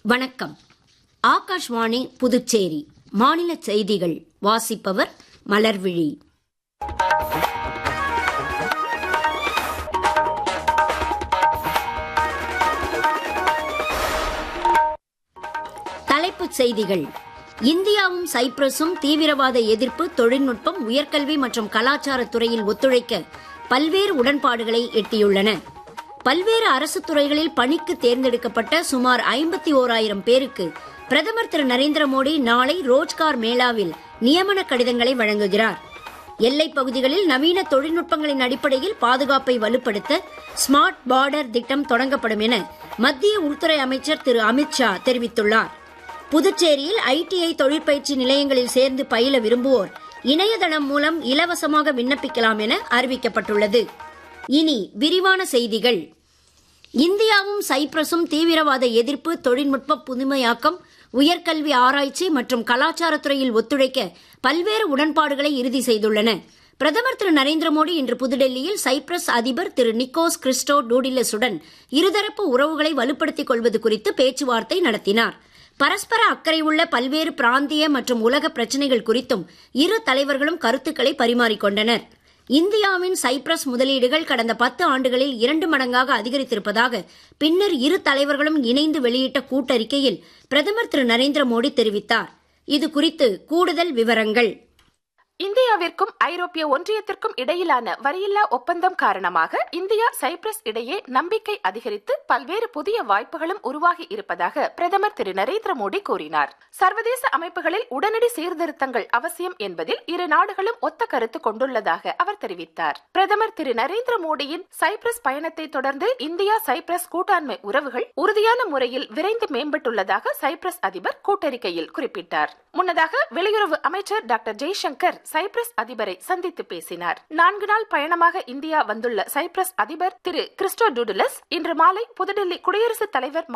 வணக்கம் ஆகாஷ்வாணி புதுச்சேரி மாநில செய்திகள் வாசிப்பவர் மலர்விழி தலைப்புச் செய்திகள் இந்தியாவும் சைப்ரஸும் தீவிரவாத எதிர்ப்பு தொழில்நுட்பம் உயர்கல்வி மற்றும் கலாச்சார துறையில் ஒத்துழைக்க பல்வேறு உடன்பாடுகளை எட்டியுள்ளன பல்வேறு அரசு துறைகளில் பணிக்கு தேர்ந்தெடுக்கப்பட்ட சுமார் ஐம்பத்தி ஓராயிரம் பேருக்கு பிரதமர் திரு நரேந்திர மோடி நாளை ரோஜ்கார் மேளாவில் நியமன கடிதங்களை வழங்குகிறார் எல்லைப் பகுதிகளில் நவீன தொழில்நுட்பங்களின் அடிப்படையில் பாதுகாப்பை வலுப்படுத்த ஸ்மார்ட் பார்டர் திட்டம் தொடங்கப்படும் என மத்திய உள்துறை அமைச்சர் திரு அமித்ஷா தெரிவித்துள்ளார் புதுச்சேரியில் ஐடிஐ தொழிற்பயிற்சி நிலையங்களில் சேர்ந்து பயில விரும்புவோர் இணையதளம் மூலம் இலவசமாக விண்ணப்பிக்கலாம் என அறிவிக்கப்பட்டுள்ளது இனி விரிவான செய்திகள் இந்தியாவும் சைப்ரஸும் தீவிரவாத எதிர்ப்பு தொழில்நுட்ப புதுமையாக்கம் உயர்கல்வி ஆராய்ச்சி மற்றும் கலாச்சாரத்துறையில் ஒத்துழைக்க பல்வேறு உடன்பாடுகளை இறுதி செய்துள்ளன பிரதமர் திரு நரேந்திர மோடி இன்று புதுடெல்லியில் சைப்ரஸ் அதிபர் திரு நிக்கோஸ் கிறிஸ்டோ டூடிலஸுடன் இருதரப்பு உறவுகளை வலுப்படுத்திக் கொள்வது குறித்து பேச்சுவார்த்தை நடத்தினார் பரஸ்பர அக்கறை உள்ள பல்வேறு பிராந்திய மற்றும் உலக பிரச்சினைகள் குறித்தும் இரு தலைவர்களும் கருத்துக்களை பரிமாறிக்கொண்டனர் இந்தியாவின் சைப்ரஸ் முதலீடுகள் கடந்த பத்து ஆண்டுகளில் இரண்டு மடங்காக அதிகரித்திருப்பதாக பின்னர் இரு தலைவர்களும் இணைந்து வெளியிட்ட கூட்டறிக்கையில் பிரதமர் திரு நரேந்திர மோடி தெரிவித்தார் இது குறித்து கூடுதல் விவரங்கள் இந்தியாவிற்கும் ஐரோப்பிய ஒன்றியத்திற்கும் இடையிலான வரியில்லா ஒப்பந்தம் காரணமாக இந்தியா சைப்ரஸ் இடையே நம்பிக்கை அதிகரித்து பல்வேறு புதிய வாய்ப்புகளும் உருவாகி இருப்பதாக பிரதமர் திரு நரேந்திர மோடி கூறினார் சர்வதேச அமைப்புகளில் உடனடி சீர்திருத்தங்கள் அவசியம் என்பதில் இரு நாடுகளும் ஒத்த கருத்து கொண்டுள்ளதாக அவர் தெரிவித்தார் பிரதமர் திரு நரேந்திர மோடியின் சைப்ரஸ் பயணத்தை தொடர்ந்து இந்தியா சைப்ரஸ் கூட்டாண்மை உறவுகள் உறுதியான முறையில் விரைந்து மேம்பட்டுள்ளதாக சைப்ரஸ் அதிபர் கூட்டறிக்கையில் குறிப்பிட்டார் முன்னதாக வெளியுறவு அமைச்சர் டாக்டர் ஜெய்சங்கர் சைப்ரஸ் அதிபரை சந்தித்து பேசினார் நான்கு நாள் பயணமாக இந்தியா வந்துள்ள சைப்ரஸ் அதிபர் திரு கிறிஸ்டோ டூடுலஸ் இன்று மாலை புதுடெல்லி குடியரசுத் தலைவர்